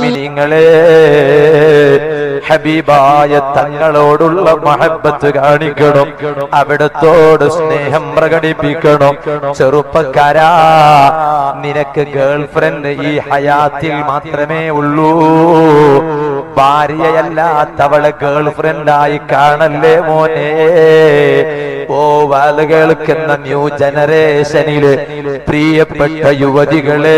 മുഅ്മിനീങ്ങളെ ഹബീബായ തങ്ങളോടുള്ള മഹബത്ത് കാണിക്കണം അവിടത്തോട് സ്നേഹം പ്രകടിപ്പിക്കണം ചെറുപ്പക്കാരാ നിനക്ക് ഗേൾ ഫ്രണ്ട് ഈ ഹയാത്തിൽ മാത്രമേ ഉള്ളൂ ഭാര്യയല്ലാത്തവളെ ഗേൾ ഫ്രണ്ടായി കാണല്ലേ മോനെ ഓ വാല കേൾക്കുന്ന ന്യൂ ജനറേഷനില് പ്രിയപ്പെട്ട യുവതികളെ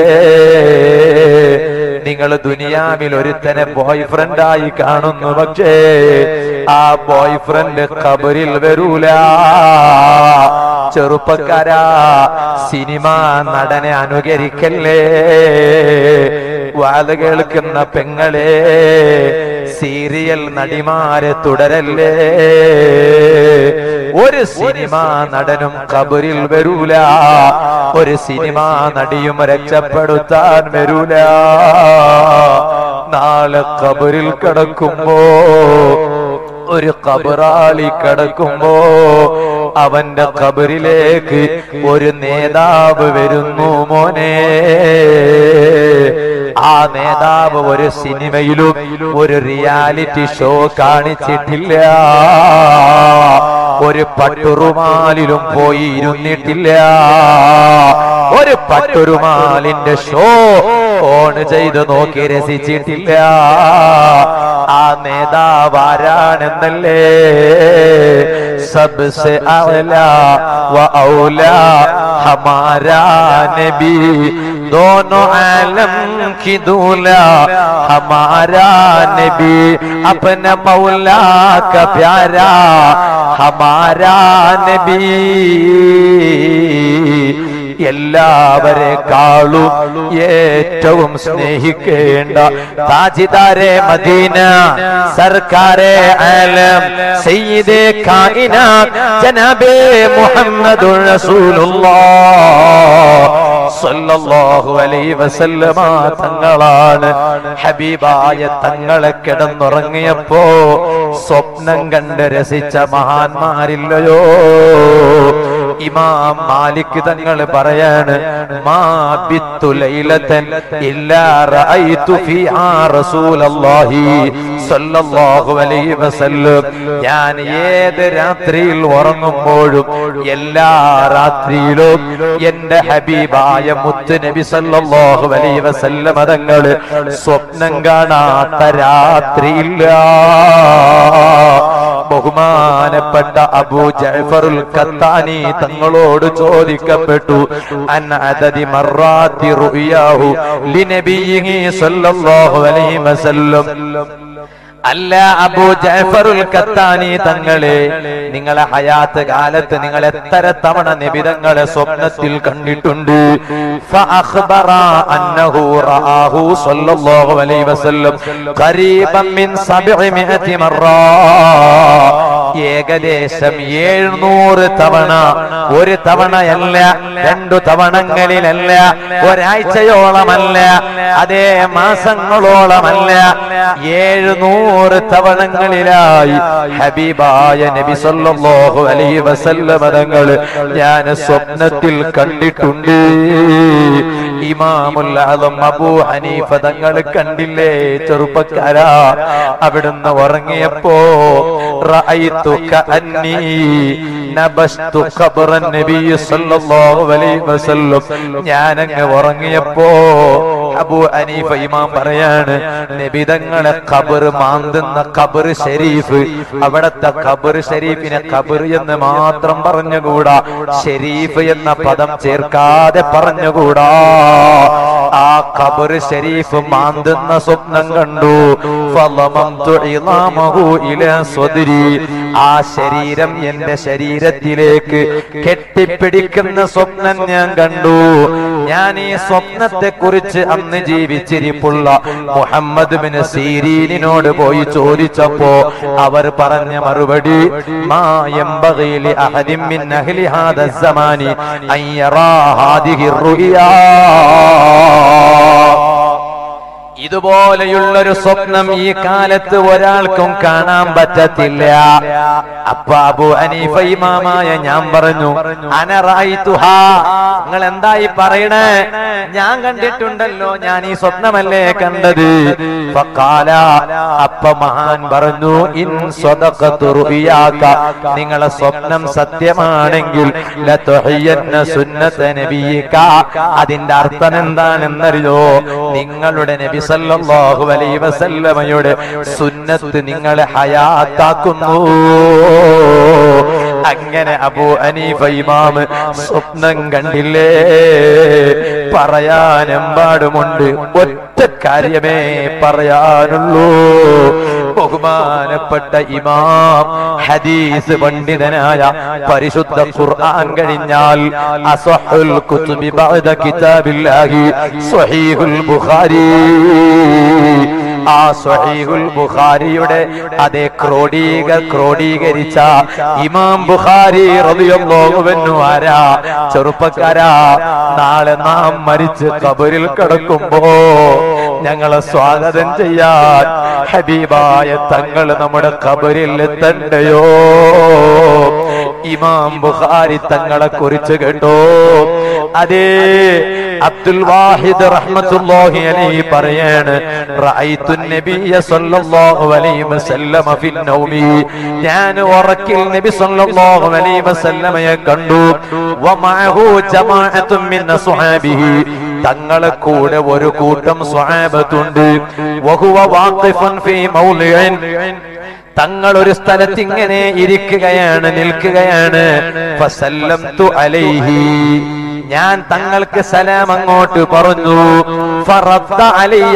നിങ്ങൾ ദുനിയാവിൽ ഒരുത്തനെ ബോയ് ഫ്രണ്ടായി കാണുന്നു പക്ഷേ ആ ബോയ് ഫ്രണ്ട് ഖബറിൽ വരൂല ചെറുപ്പക്കാരാ സിനിമ നടനെ അനുകരിക്കല്ലേ വാല കേൾക്കുന്ന പെങ്ങളെ സീരിയൽ നടിമാരെ തുടരല്ലേ ഒരു സിനിമ നടനും കബറിൽ വരൂല ഒരു സിനിമ നടിയും രക്ഷപ്പെടുത്താൻ വരൂല നാളെ കബറിൽ കിടക്കുമ്പോ ഒരു കബറാളി കിടക്കുമ്പോ അവന്റെ കബറിലേക്ക് ഒരു നേതാവ് വരുന്നു മോനെ ആ നേതാവ് ഒരു സിനിമയിലും ഒരു റിയാലിറ്റി ഷോ കാണിച്ചിട്ടില്ല ഒരു പട്ടുറുമാലിലും പോയി ഇരുന്നിട്ടില്ല ഒരു പട്ടുറുമാലിന്റെ ഷോ ഓൺ ചെയ്ത് നോക്കി രസിച്ചിട്ടില്ല ആ നേതാവ് ആരാണെന്നല്ലേ സബ്സെ അഅല വ ഔല ഹമാരാ നബി दोनों आलम की दूल्हा हमारा नबी अपने मौला का प्यारा हमारा नबी എല്ലാവരെക്കാളും ഏറ്റവും സ്നേഹിക്കേണ്ട താജിദാരെ മദീന സർക്കാരെ ആലം സയ്യിദേ കായിനാത്ത് ജനാബേ മുഹമ്മദുർ റസൂലുള്ളാഹ് സല്ലല്ലാഹു അലൈഹി വസല്ലമ തങ്ങളാണ് ഹബീബായ തങ്ങളെ കിടന്നുറങ്ങിയപ്പോ സ്വപ്നം കണ്ട് രസിച്ച മഹാന്മാരില്ലയോ ഇമാം മാലിക് തങ്ങൾ പറയാണ് മാ ബിത്തു ലൈലതൻ ഇല്ലാ റഅയ്തു ഫീഹാ റസൂലല്ലാഹി സല്ലല്ലാഹു അലൈഹി വസല്ലം ഞാൻ ഏത് രാത്രിയിൽ ഉറങ്ങുമ്പോഴും എല്ലാ രാത്രിയിലും എന്റെ ഹബീബായ മുത്ത് നബി സല്ലല്ലാഹു അലൈഹി വസല്ലം തങ്ങൾ സ്വപ്നം കാണാത്ത രാത്രിയില്ല ബഹുമാനപ്പെട്ട അബൂ ജഅഫറുൽ ഖത്താനി തങ്ങളോട് ചോദിക്കപ്പെട്ടു അൻ അദദി മറാത്തി റുയാഹു ലിനബിയിഹി സല്ലല്ലാഹു അലൈഹി വസല്ലം അല്ല അബൂ ജഅഫറുൽ ഖത്താനി തങ്ങളെ നിങ്ങളെ ഹയാത്ത് കാലത്ത് നിങ്ങൾ എത്ര തവണ നിബിതങ്ങളെ സ്വപ്നത്തിൽ കണ്ടിട്ടുണ്ട് ഫഅഖ്ബറ അന്നഹു റആഹു സ്വല്ലല്ലാഹു അലൈഹി വസല്ലം ഖരീബൻ മിൻ 700 മറ ഏകദേശം എഴുന്നൂറ് തവണ ഒരു തവണയല്ല രണ്ടു തവണങ്ങളിലല്ല ഒരാഴ്ചയോളമല്ല അതേ മാസങ്ങളോളമല്ല എഴുന്നൂറ് തവണങ്ങളിലായി ഹബീബായ നബി സല്ലല്ലാഹു അലൈഹി വസല്ലമ തങ്ങൾ ഞാൻ സ്വപ്നത്തിൽ കണ്ടിട്ടുണ്ട് ഇമാമുൽ ആദം അബൂ ഹനീഫ തങ്ങൾ കണ്ടില്ലേ ചെറുപ്പക്കാരാ അവിടുന്ന് ഉറങ്ങിയപ്പോ റഅയ്തു കഅന്നി നബസ്തു ഖബറൻ നബി സല്ലല്ലാഹു അലൈഹി വസല്ലം ഞാൻ അങ്ങ് ഉറങ്ങിയപ്പോ അബൂ ഹനീഫ ഇമാം പറയാണ് നബിതങ്ങളെ ഖബർ മാന്തുന്ന ഖബർ ഷരീഫ് അവിടത്തെ ഖബർ ഷരീഫിനെ ഖബർ എന്ന് മാത്രം പറഞ്ഞുകൂടാ ഷരീഫ് എന്ന പദം ചേർക്കാതെ പറഞ്ഞുകൂടാ ആ ഖബർ ഷരീഫ് മാന്തുന്ന സ്വപ്നം കണ്ടു ഫളമംതു ഇളാമഹു ഇലാ സ്വദ്രി ആ ശരീരം എന്റെ ശരീരത്തിലേക്ക് കെട്ടിപ്പിടിക്കുന്ന സ്വപ്നം ഞാൻ കണ്ടു ഞാൻ ഈ സ്വപ്നത്തെ കുറിച്ച് അന്ന് ജീവിച്ചിരിപ്പുള്ള മുഹമ്മദ് ബിൻ സീരീനിനോട് പോയി ചോദിച്ചപ്പോ അവർ പറഞ്ഞ മറുപടി മാ യംബഗി ലി അഹദിൻ മിൻ അഹ്ലി ഹാദ الزمان അൻ യറാ ഹാദിഹി الرؤيا ഇതുപോലെയുള്ളൊരു സ്വപ്നം ഈ കാലത്ത് ഒരാൾക്കും കാണാൻ പറ്റത്തില്ല അപ്പൊ അബു അനീഫ ഇമാമായ ഞാൻ പറഞ്ഞു അനറായിത്തുഹ നിങ്ങൾ എന്തായി പറയണേ ഞാൻ കണ്ടിട്ടുണ്ടല്ലോ ഞാൻ ഈ സ്വപ്നമല്ലേ കണ്ടത് ഫഖാല അപ്പ മഹാൻ പറഞ്ഞു ഇൻ സ്വദഖതു റുയാക നിങ്ങളെ സ്വപ്നം സത്യമാണെങ്കിൽ ലതുഹിയന്ന സുന്നത നബിയിക അതിന്റെ അർത്ഥം എന്താണെന്നറിയോ നിങ്ങളുടെ നബി സല്ലല്ലാഹു അലൈഹി വസല്ലമയുടെ സുന്നത്ത് നിങ്ങളെ ഹയാത്താക്കുന്നു അങ്ങനെ അബൂ അനീഫ ഇമാമ് സ്വപ്നം കണ്ടില്ലേ പറയാനെമ്പാടുമുണ്ട് ഒറ്റ കാര്യമേ പറയാനുള്ളൂ ബഹുമാനപ്പെട്ട ഇമാം ഹദീസ് പണ്ഡിതനായ പരിശുദ്ധ ഖുർആൻ കഴിഞ്ഞാൽ അസഹുൽ കുതുബി ബഅദ കിതാബില്ലാഹി സ്വഹീഹുൽ ബുഖാരി ആ സ്വഹീഹുൽ ബുഖാരിയുടെ അതേ ക്രോഡീക ക്രോഡീകരിച്ച ഇമാം ബുഖാരി റളിയല്ലാഹു അൻഹു ആരാ ചെറുപ്പക്കാരാ നാളെ നാം മരിച്ച് കബറിൽ കിടക്കുമ്പോ ഞങ്ങളെ സ്വാഗതം ചെയ്യാൻ ഹബീബായ തങ്ങൾ നമ്മുടെ കബറിൽ എത്തണ്ടയോ ഇമാം ബുഖാരി തങ്ങളെ കുറിച്ച് കേട്ടോ അതേ അബ്ദുൽ വാഹിദ് റഹ്മത്തുള്ളാഹി അലൈഹി പറയാണ് റഅയ്തു നബിയ സല്ലല്ലാഹു അലൈഹി വസല്ലമ ഫിൻ നൗമി ഞാൻ ഉറക്കിൽ നബി സല്ലല്ലാഹു അലൈഹി വസല്ലമയെ കണ്ടു വമഅഹു ജമാഅത്തും മിൻ സ്വഹാബിഹി തങ്ങളെ കൂടെ ഒരു കൂട്ടം സ്വഹാബത്തുണ്ട് വഹുവ വാഖിഫുൻ ഫീ മൗലിഇൻ തങ്ങൾ ഒരു സ്ഥലത്ത് ഇങ്ങനെ ഇരിക്കുകയാണ് നിൽക്കുകയാണ് ഫസല്ലംതു അലൈഹി ഞാൻ തങ്ങൾക്ക് സലാം അങ്ങോട്ട് പറഞ്ഞു ഫറദ്ദ അലയ്യ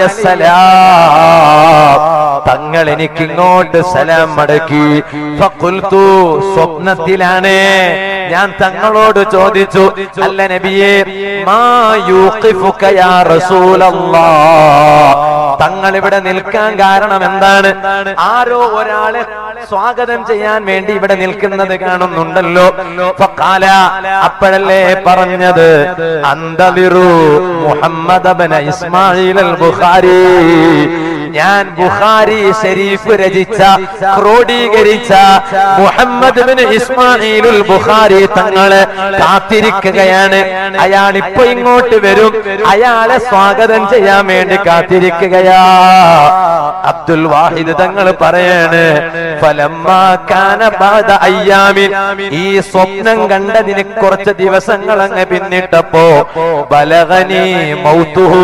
സലാം തങ്ങൾ എനിക്ക് ഇങ്ങോട്ട് സലാം മടക്കി ഫഖുൽതു സ്വപ്നത്തിലാണ് ഞാൻ തങ്ങളോട് ചോദിച്ചു അല്ല നബിയെ മാ യൂഖിഫുക യാ റസൂലല്ലാഹ് തങ്ങൾ ഇവിടെ നിൽക്കാൻ കാരണം എന്താണ് ആരോ ഒരാളെ സ്വാഗതം ചെയ്യാൻ വേണ്ടി ഇവിടെ നിൽക്കുന്നത് കാണുന്നുണ്ടല്ലോ ഫഖാല അപ്പോഴല്ലേ പറഞ്ഞത് അന്തലിറു മുഹമ്മദ് അബ്ന ഇസ്മായിൽ അൽ ബുഖാരി ഞാൻ ബുഖാരി ഷരീഫ് രചിച്ച ക്രോഡീകരിച്ച മുഹമ്മദ് ബിൻ ഇസ്മായിലുൽ ബുഖാരി തങ്ങളെ കാത്തിരിക്കുകയാണ് അയാൾ ഇപ്പൊ ഇങ്ങോട്ട് വരും അയാളെ സ്വാഗതം ചെയ്യാൻ വേണ്ടി കാത്തിരിക്കുകയാ അബ്ദുൽ വാഹിദ് തങ്ങൾ പറയാണ് ഫലമ്മാ കാന ബഅദ അയ്യാമിൻ ഈ സ്വപ്നം കണ്ടതിന് കുറച്ച് ദിവസങ്ങൾ അങ്ങ് പിന്നിട്ടപ്പോ ബലഗനി മൗതുഹു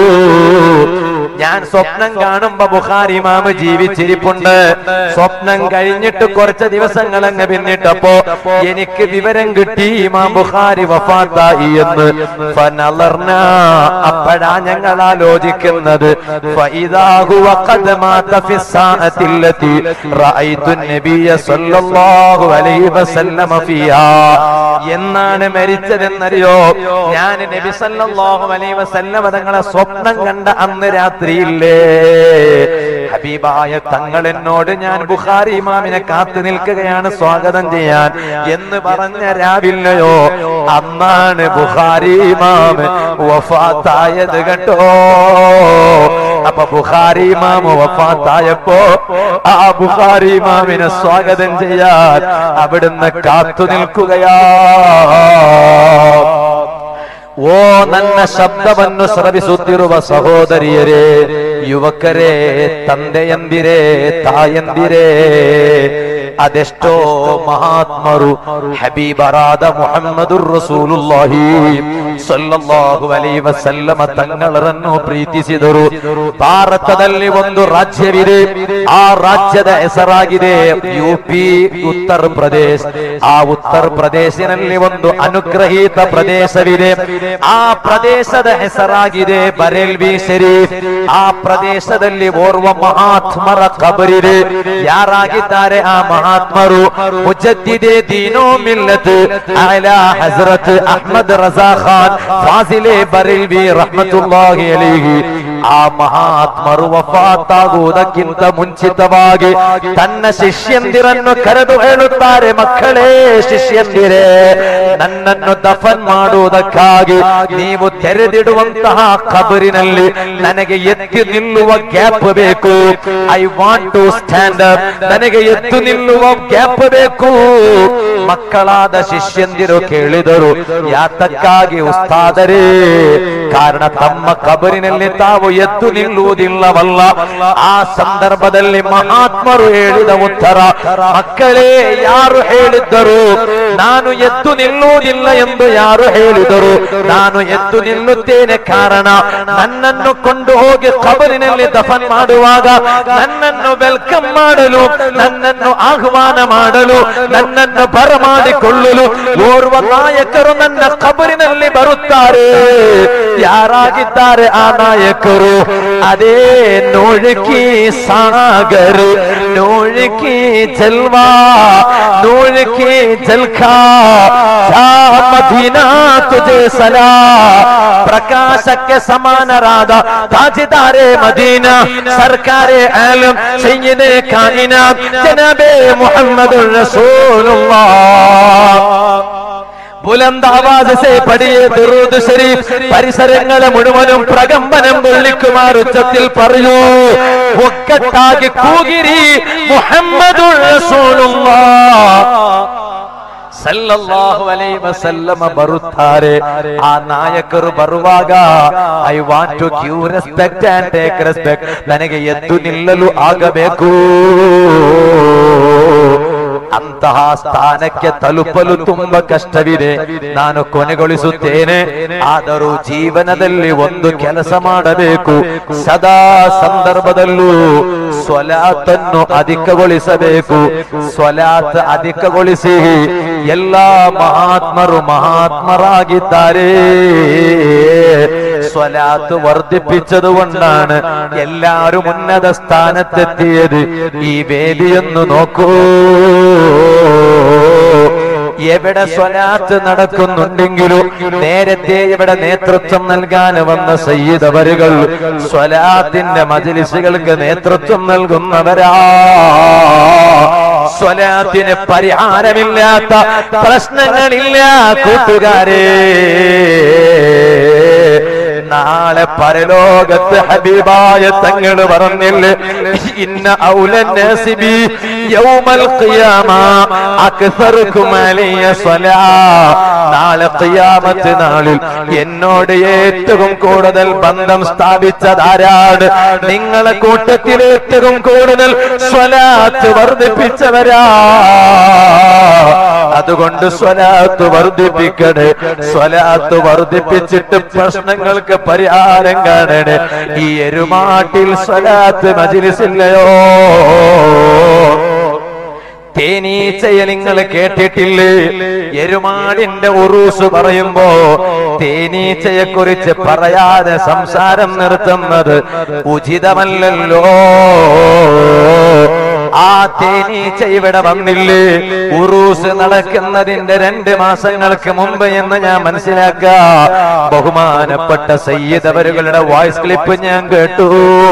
ഞാൻ സ്വപ്നം കാണുമ്പോ ബുഖാരി ഇമാമ് ജീവിച്ചിരിപ്പുണ്ട് സ്വപ്നം കഴിഞ്ഞിട്ട് കുറച്ച് ദിവസങ്ങൾ അങ്ങ് പിന്നിട്ടപ്പോ എനിക്ക് വിവരം കിട്ടി ഇമാം ബുഖാരി വഫാത്തായി എന്ന് ഫനളർന അപ്പോഴാ ഞങ്ങൾ ആലോചിക്കുന്നത് ഫഇദാ ഹുവ ഖദ് മാത ഫി الساعة التي رأيت النبي صلى الله عليه وسلم فيها എന്നാണ് മരിച്ചതെന്നറിയോ ഞാൻ നബി സല്ലല്ലാഹു അലൈഹി വസല്ലമ തങ്ങളെ സ്വപ്നം കണ്ട അന്ന് രാത്രിയില്ലേ ഹബീബായ തങ്ങൾ എന്നോട് ഞാൻ ബുഖാരി ഇമാമിനെ കാത്തു നിൽക്കുകയാണ് സ്വാഗതം ചെയ്യാൻ എന്ന് പറഞ്ഞ രാവില്ലയോ അന്നാണ് ബുഖാരി ഇമാം വഫാത്തായത് കേട്ടോ അപ്പൊ ബുഖാരി ഇമാം വഫാത്തായപ്പോ ആ ബുഖാരി ഇമാമിനെ സ്വാഗതം ചെയ്യാൻ അവിടുന്ന് കാത്തു നിൽക്കുകയാ ಓ ನನ್ನ ಶಬ್ದವನ್ನು ಶ್ರವಿಸುತ್ತಿರುವ ಸಹೋದರಿಯರೇ ಯುವಕರೇ ತಂದೆಯಂದಿರೇ ತಾಯಂದಿರೇ ಅದೆಷ್ಟೋ ಮಹಾತ್ಮರು ಹಬೀಬರಾದ ಮುಹಮ್ಮದುರ್ ರಸೂಲುಲ್ಲಾಹಿ ಸಲ್ಲಲ್ಲಾಹು ಅಲೈಹಿ ವಸಲ್ಲಮ ತങ്ങളರನ್ನು ಪ್ರೀತಿಸಿದರು ಭಾರತದಲ್ಲಿ ಒಂದು ರಾಜ್ಯವಿದೆ ಆ ರಾಜ್ಯದ ಹೆಸರಾಗಿದೆ ಯು ಪಿ ಉತ್ತರ ಪ್ರದೇಶ್ ಆ ಉತ್ತರ ಪ್ರದೇಶಿನಲ್ಲಿ ಒಂದು ಅನುಗ್ರಹೀತ ಪ್ರದೇಶವಿದೆ ಆ ಪ್ರದೇಶದ ಹೆಸರಾಗಿದೆ ಬರೇಲ್ವಿ ಶರೀಫ್ ಆ ಪ್ರದೇಶದಲ್ಲಿ ಓರ್ವ ಮಹಾತ್ಮರ ಕಬರಿದೆ ಯಾರಾಗಿದ್ದಾರೆ ಆ ಮಹಾತ್ಮರು ಮುಜದ್ದಿದೆ ದೀನೋ ಮಿಲ್ಲತ್ ಅಲಾ ಹಜರತ್ ಅಹ್ಮದ್ ರಜಾ ಖಾನ್ ಫಾಸಿಲೆ ಬರೇಲ್ವಿ ರಹಮತುಲ್ಲಾಹಿ ಅಲಿಹಿ ಆ ಮಹಾತ್ಮರು ವಫಾತಾಗುವುದಕ್ಕಿಂತ ಮುಂಚಿತವಾಗಿ ತನ್ನ ಶಿಷ್ಯಂದಿರನ್ನು ಕರೆದು ಹೇಳುತ್ತಾರೆ ಮಕ್ಕಳೇ ಶಿಷ್ಯಂದಿರೇ ನನ್ನನ್ನು ದಫನ್ ಮಾಡುವುದಕ್ಕಾಗಿ ನೀವು ತೆರೆದಿಡುವಂತಹ ಕಬರಿನಲ್ಲಿ ನನಗೆ ಎತ್ತಿ ನಿಲ್ಲುವ ಗ್ಯಾಪ್ ಬೇಕು I want to stand up ನನಗೆ ಎತ್ತು ನಿಲ್ಲುವ ಗ್ಯಾಪ್ ಬೇಕು ಮಕ್ಕಳಾದ ಶಿಷ್ಯಂದಿರು ಕೇಳಿದರು ಯಾತಕ್ಕಾಗಿ ಉಸ್ತಾದರೇ ಕಾರಣ ತಮ್ಮ ಕಬರಿನಲ್ಲಿ ತಾವು ಎದ್ದು ನಿಲ್ಲುವುದಿಲ್ಲವಲ್ಲ ಆ ಸಂದರ್ಭದಲ್ಲಿ ಮಹಾತ್ಮರು ಹೇಳಿದ ಉತ್ತರ ಮಕ್ಕಳೇ ಯಾರು ಹೇಳಿದ್ದರು ನಾನು ಎದ್ದು ನಿಲ್ಲುವುದಿಲ್ಲ ಎಂದು ಯಾರು ಹೇಳಿದರು ನಾನು ಎದ್ದು ನಿಲ್ಲುತ್ತೇನೆ ಕಾರಣ ನನ್ನನ್ನು ಕೊಂಡು ಹೋಗಿ ಕಬರಿನಲ್ಲಿ ದಫನ್ ಮಾಡುವಾಗ ನನ್ನನ್ನು ವೆಲ್ಕಮ್ ಮಾಡಲು ನನ್ನನ್ನು ಆಹ್ವಾನ ಮಾಡಲು ನನ್ನನ್ನು ಬರಮಾಡಿಕೊಳ್ಳಲು ಓರ್ವ ನಾಯಕರು ನನ್ನ ಕಬರಿನಲ್ಲಿ ಬರುತ್ತಾರೆ ಯಾರಾಗಿದ್ದಾರೆ ಆ ನಾಯಕರು ಅದೇ ನೋಳಿಕಿ ಸಾಗರ್ ನೋಳಿಕಿ ಜಲ್ವಾ ನೋಳಿಕಿ ಜಲ್ಖಾ ಜಾ ಮದೀನಾ ತುಜೆ ಸಲಾ ಪ್ರಕಾಶಕ್ಕೆ ಸಮಾನರಾದ ತಾಜಿದಾರೆ ಮದೀನಾ ಸರ್ಕಾರೆ ಆಲಂ ಸಯ್ಯದೆ ಕಾಯಿನಾ ಜನಾಬೆ മുഹമ്മദ് ബുലന്ത് ആവാസ് സേ പഠിയേ ദുറൂദ് ശരീഫ് പരിസരങ്ങളെ മുഴുവനും പ്രകമ്പനം കൊള്ളിക്കുമാർ ഉച്ചത്തിൽ പറയൂ ഒക്കട്ടാകി കൂകിരി മുഹമ്മദ് ಸಲ್ಲಲ್ಲಾಹು ಅಲೈಹಿ ವಸಲ್ಲಮ ಬರುತ್ತಾರೆ ಆ ನಾಯಕರು ಬರುವಾಗ I want to give respect and take respect ನನಗೆ ಎದ್ದು ನಿಲ್ಲಲು ಆಗಬೇಕು ಅಂತಹ ಸ್ಥಾನಕ್ಕೆ ತಲುಪಲು ತುಂಬಾ ಕಷ್ಟವಿದೆ ನಾನು ಕೊನೆಗೊಳಿಸುತ್ತೇನೆ ಆದರೂ ಜೀವನದಲ್ಲಿ ಒಂದು ಕೆಲಸ ಮಾಡಬೇಕು ಸದಾ ಸಂದರ್ಭದಲ್ಲೂ ಸ್ವಲಾತನ್ನು ಅಧಿಕಗೊಳಿಸಬೇಕು ಸ್ವಲಾತ್ ಅಧಿಕಗೊಳಿಸಿ ಎಲ್ಲಾ ಮಹಾತ್ಮರು മഹാത്മരാಗಿದ್ದಾರೆ സ്വലാത്ത് വർദ്ധിപ്പിച്ചത് കൊണ്ടാണ് എല്ലാരും ഉന്നത സ്ഥാനത്തെത്തിയത് ഈ വേദിയൊന്ന് നോക്കൂ എവിടെ സ്വലാത്ത് നടക്കുന്നുണ്ടെങ്കിലും നേരത്തെ ഇവിടെ നേതൃത്വം നൽകാൻ വന്ന സയ്യിദവരുകൾ സ്വലാത്തിന്റെ മജിലിസുകൾക്ക് നേതൃത്വം നൽകുന്നവരാ സ്വലാത്തിന് പരിഹാരമില്ലാത്ത പ്രശ്നങ്ങളില്ല കൂട്ടുകാരെ നാളെ പരലോകത്ത് ഹബീബായ തങ്ങൾ പറഞ്ഞില്ലേ ഇന്ന ഔലന്നസിബി യൗമൽ ഖിയാമ അക്സറുക്കും അലയ്യ സ്വലാ നാളെ ഖിയാമത്ത് നാളിൽ എന്നോട് ഏറ്റവും കൂടുതൽ ബന്ധം സ്ഥാപിച്ചതാരാണ് നിങ്ങളെ കൂട്ടത്തിൽ ഏറ്റവും കൂടുതൽ സ്വലാത്ത് വർദ്ധിപ്പിച്ചവരാ അതുകൊണ്ട് സ്വലാത്ത് വർദ്ധിപ്പിക്കണേ സ്വലാത്ത് വർദ്ധിപ്പിച്ചിട്ട് പ്രശ്നങ്ങൾക്ക് പരിഹാരം കാണണേ ഈ എരുമാട്ടിൽ സ്വലാത്ത് മജിലിസില്ലയോ തേനീച്ചയെ നിങ്ങൾ കേട്ടിട്ടില്ലേ എരുമാടിന്റെ ഉറൂസ് പറയുമ്പോ തേനീച്ചയെ കുറിച്ച് പറയാതെ സംസാരം നിർത്തുന്നത് ഉചിതമല്ലല്ലോ ആ തേനീച്ച ഇവിടെ വന്നില്ലേ ഉറൂസ് നടക്കുന്നതിന്റെ രണ്ട് മാസങ്ങൾക്ക് മുമ്പ് എന്ന് ഞാൻ മനസ്സിലാക്ക ബഹുമാനപ്പെട്ട സയ്യിദവരുകളുടെ വോയിസ് ക്ലിപ്പ് ഞാൻ കേട്ടു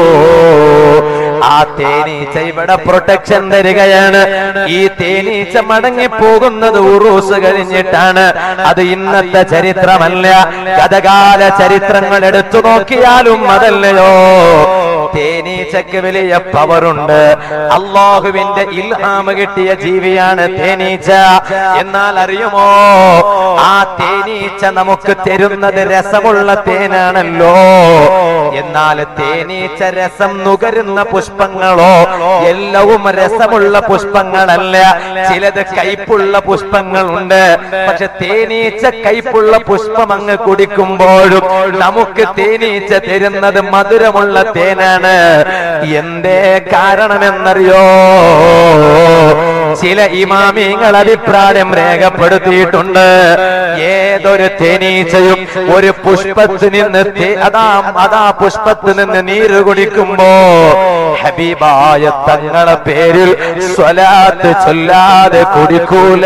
ആ തേനീച്ച ഇവിടെ പ്രൊട്ടക്ഷൻ തരികയാണ് ഈ തേനീച്ച മടങ്ങി പോകുന്നത് ഉറൂസ് കഴിഞ്ഞിട്ടാണ് അത് ഇന്നത്തെ ചരിത്രമല്ല ഗതകാല ചരിത്രങ്ങൾ എടുത്തു നോക്കിയാലും അതല്ലയോ തേനീച്ചക്ക് വലിയ പവറുണ്ട് അള്ളാഹുവിന്റെ ഇൽഹാമ കിട്ടിയ ജീവിയാണ് തേനീച്ച എന്നാൽ അറിയുമോ ആ തേനീച്ച നമുക്ക് തരുന്നത് രസമുള്ള തേനാണല്ലോ എന്നാൽ തേനീച്ച രസം നുകരുന്ന പുഷ്പങ്ങളോ എല്ലാവും രസമുള്ള പുഷ്പങ്ങളല്ല ചിലത് കയ്പുള്ള പുഷ്പങ്ങളുണ്ട് പക്ഷെ തേനീച്ച കയ്പുള്ള പുഷ്പം അങ്ങ് കുടിക്കുമ്പോഴും നമുക്ക് തേനീച്ച തരുന്നത് മധുരമുള്ള തേനാണ് എന്തേ കാരണമെന്നറിയോ ചില ഇമാമിങ്ങൾ അഭിപ്രായം രേഖപ്പെടുത്തിയിട്ടുണ്ട് ഏതൊരു തേനീച്ചയും ഒരു പുഷ്പത്തിൽ നിന്ന് തേ- അതാ അതാ പുഷ്പത്തിൽ നിന്ന് നീര് കുടിക്കുമ്പോ ഹബീബായ തങ്ങളെ പേരിൽ സ്വലാത്ത് ചൊല്ലാതെ കുടിക്കൂല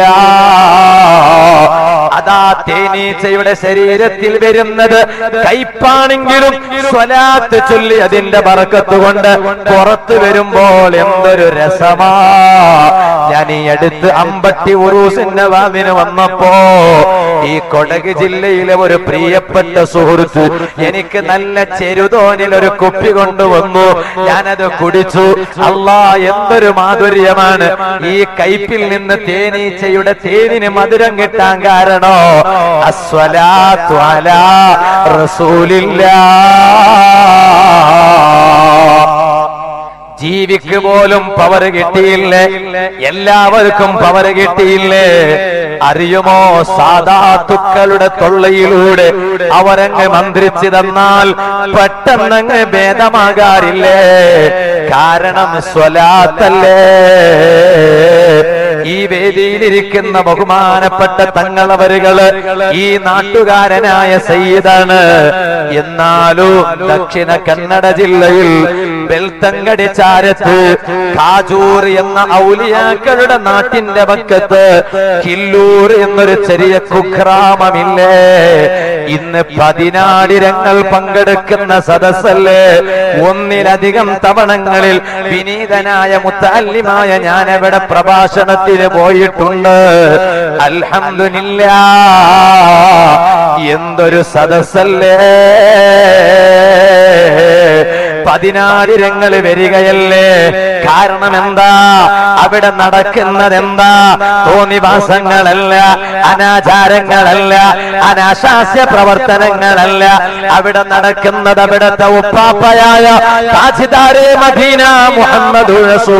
അതാ തേനീച്ചയുടെ ശരീരത്തിൽ വരുന്നത് കയ്പാണെങ്കിലും സ്വലാത്ത് ചൊല്ലി അതിന്റെ ബറക്കത്ത് കൊണ്ട് പുറത്തു വരുമ്പോൾ എന്തൊരു രസമാ ഞാൻ ഈ അടുത്ത് അമ്പട്ടി ഉറൂസിന്റെ വാവിന് വന്നപ്പോ ഈ കൊടക് ജില്ലയിലെ ഒരു പ്രിയപ്പെട്ട സുഹൃത്ത് എനിക്ക് നല്ല ചെരുതോനിൽ ഒരു കുപ്പി കൊണ്ടുവന്നു ഞാനത് കുടിച്ചു അല്ലാ എന്തൊരു മാധുര്യമാണ് ഈ കയ്പിൽ നിന്ന് തേനീച്ചയുടെ തേനിന് മധുരം കിട്ടാൻ കാരണോ അസ്വലാത്തു അലാ റസൂലില്ലാ ജീവിക്ക് പോലും പവർ കിട്ടിയില്ലേ എല്ലാവർക്കും പവർ കിട്ടിയില്ലേ അറിയുമോ സാധാത്തുക്കളുടെ തൊള്ളയിലൂടെ അവരങ്ങ് മന്ത്രിച്ചു തന്നാൽ പെട്ടെന്നങ്ങ് ഭേദമാകാറില്ലേ കാരണം സ്വലാത്തല്ലേ ഈ വേദിയിലിരിക്കുന്ന ബഹുമാനപ്പെട്ട തങ്ങളവരുകള് ഈ നാട്ടുകാരനായ സയ്യിദാണ് എന്നാലും ദക്ഷിണ കന്നഡ ജില്ലയിൽ ബെൽത്തങ്കടി ചാരത്ത് കാജൂർ എന്ന ഔലിയാക്കളുടെ നാട്ടിന്റെ പക്കത്ത് കില്ലൂർ എന്നൊരു ചെറിയ കുഗ്രാമമില്ലേ ഇന്ന് പതിനായിരങ്ങൾ പങ്കെടുക്കുന്ന സദസ്സല്ലേ ഒന്നിലധികം തവണങ്ങളിൽ വിനീതനായ മുത്താല്യമായ ഞാൻ അവിടെ പ്രഭാഷണത്തിന് പോയിട്ടുണ്ട് അൽഹംദുലില്ല എന്തൊരു സദസ്സല്ലേ പതിനായിരങ്ങൾ വരികയല്ലേ കാരണം എന്താ അവിടെ നടക്കുന്നത് എന്താ തോന്നിവാസങ്ങളല്ല അനാചാരങ്ങളല്ല അനാശാസ്യ പ്രവർത്തനങ്ങളല്ല അവിടെ നടക്കുന്നത് അവിടുത്തെ ഉപ്പാപ്പയായ താജിദാരെ മദീന മുഹമ്മദ്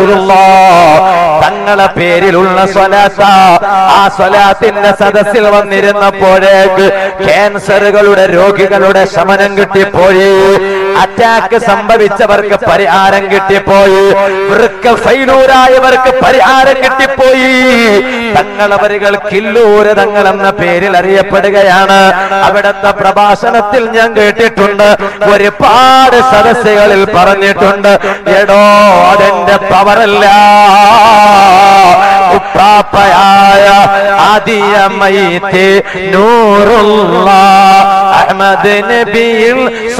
തങ്ങളെ പേരിലുള്ള സ്വലാത്ത ആ സ്വലാത്തിന്റെ സദസ്സിൽ വന്നിരുന്നപ്പോഴേക്ക് ക്യാൻസറുകളുടെ രോഗികളുടെ ശമനം കിട്ടിപ്പോയി അറ്റാക്ക് സംഭവിച്ചവർക്ക് പരിഹാരം കിട്ടിപ്പോയി വൃക്ക ഫൈലൂരായവർക്ക് പരിഹാരം കിട്ടിപ്പോയി തങ്ങളവരുകൾ കില്ലൂര് തങ്ങൾ എന്ന പേരിൽ അറിയപ്പെടുകയാണ് അവിടുത്തെ പ്രഭാഷണത്തിൽ ഞാൻ കേട്ടിട്ടുണ്ട് ഒരുപാട് സദസ്സുകളിൽ പറഞ്ഞിട്ടുണ്ട് എടോ അതെന്റെ പവറല്ല ഉപ്പാപ്പയായ ആദിയമൈത്തെ നൂറുള്ള അഹമ്മദ് നബിയിൽ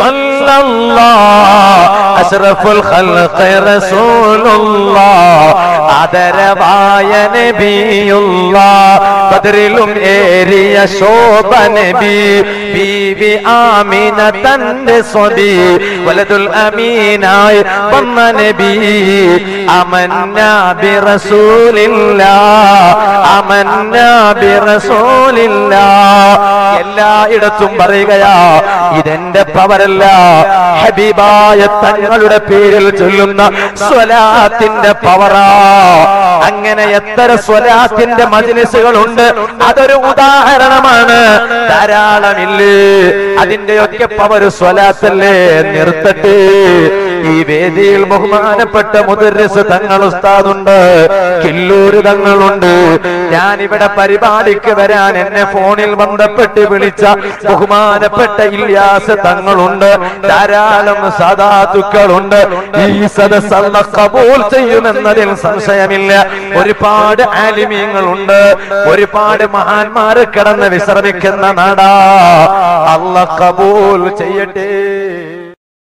അഷ്റഫുൽ ഖൽഖ് റസൂലുള്ളാഹ് ആദരവായ നബിയുള്ള ബദറിലും ഏറിയ ശോഭ നബി ബീവി ആമിന തന്റെ സ്വബി വലതുൽ അമീനായി വന്ന നബി അമന്ന ബി റസൂലില്ലാ അമന്ന ബി റസൂലില്ലാ എല്ലായിടത്തും പറയുകയാ ഇതെന്റെ പവരല്ല ഹബീബായ തങ്ങളുടെ പേരിൽ ചൊല്ലുന്ന സ്വലാത്തിന്റെ പവറാ അങ്ങനെ എത്ര സ്വലാത്തിന്റെ മജിലിസുകളുണ്ട് അതൊരു ഉദാഹരണമാണ് ധാരാളമില്ലേ അതിന്റെയൊക്കെ പവർ സ്വലാത്തല്ലേ നിർത്തട്ടെ ഈ വേദിയിൽ ബഹുമാനപ്പെട്ട മുദർരിസ് തങ്ങൾ ഉസ്താദുണ്ട് കില്ലൂര് തങ്ങളുണ്ട് ഞാൻ ഇവിടെ പരിപാടിക്ക് വരാൻ എന്നെ ഫോണിൽ ബന്ധപ്പെട്ട് വിളിച്ച ബഹുമാനപ്പെട്ട ഇല്യാസ് തങ്ങളുണ്ട് ധാരാളം സദാതുക്കളുണ്ട് ഈ സദസ് അല്ല കബൂൽ ചെയ്യുമെന്നതിൽ സംശയമില്ല ഒരുപാട് ആലിമീങ്ങളുണ്ട് ഒരുപാട് മഹാന്മാര് കിടന്ന് വിശ്രമിക്കുന്ന നാടാ അല്ല കബൂൽ ചെയ്യട്ടെ